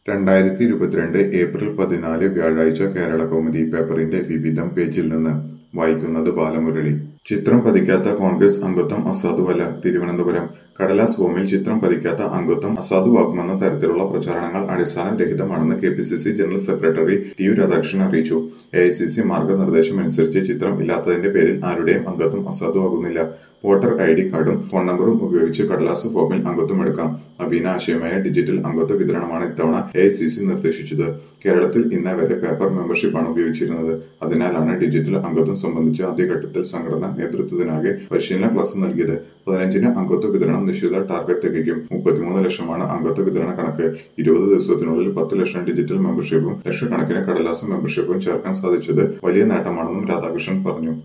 രണ്ടായിരത്തി ഇരുപത്തിരണ്ട് ഏപ്രിൽ പതിനാല് വ്യാഴാഴ്ച കേരളകൗമുദി പേപ്പറിന്റെ വിവിധം പേജിൽ നിന്ന് വായിക്കുന്നത് ബാലമുരളി ചിത്രം പതിക്കാത്ത കോൺഗ്രസ് അംഗത്വം അസാധുവല്ല തിരുവനന്തപുരം കടലാസ് ഫോമിൽ ചിത്രം പതിക്കാത്ത അംഗത്വം അസാധുവാക്കുമെന്ന തരത്തിലുള്ള പ്രചാരണങ്ങൾ അടിസ്ഥാനരഹിതമാണെന്ന് K P C C general secretary T U Radhakrishnan അറിയിച്ചു എ ഐ സി സി മാർഗനിർദ്ദേശമനുസരിച്ച് ചിത്രം ഇല്ലാത്തതിന്റെ പേരിൽ ആരുടെയും അംഗത്വം അസാധുവാകുന്നില്ല വോട്ടർ ഐ ഡി കാർഡും ഫോൺ നമ്പറും ഉപയോഗിച്ച് കടലാസ് ഫോമിൽ അംഗത്വം എടുക്കാം നവീന ആശയമായ ഡിജിറ്റൽ അംഗത്വ വിതരണമാണ് ഇത്തവണ എ ഐ സി സി നിർദ്ദേശിച്ചത് കേരളത്തിൽ ഇന്നേ വരെ പേപ്പർ മെമ്പർഷിപ്പാണ് ഉപയോഗിച്ചിരുന്നത് അതിനാലാണ് ഡിജിറ്റൽ അംഗത്വം സംബന്ധിച്ച് ആദ്യഘട്ടത്തിൽ സംഘടന നേതൃത്വത്തിനാകെ പരിശീലന ക്ലാസ് നൽകിയത് പതിനഞ്ചിന് അംഗത്വ വിതരണം നിശ്ചിത ടാർഗറ്റ് തികയ്ക്കും മുപ്പത്തിമൂന്ന് ലക്ഷമാണ് അംഗത്വ വിതരണ കണക്ക് ഇരുപത് ദിവസത്തിനുള്ളിൽ പത്ത് ലക്ഷം ഡിജിറ്റൽ മെമ്പർഷിപ്പും ലക്ഷക്കണക്കിന് കടലാസ് മെമ്പർഷിപ്പും ചേർക്കാൻ സാധിച്ചത് വലിയ നേട്ടമാണെന്നും രാധാകൃഷ്ണൻ പറഞ്ഞു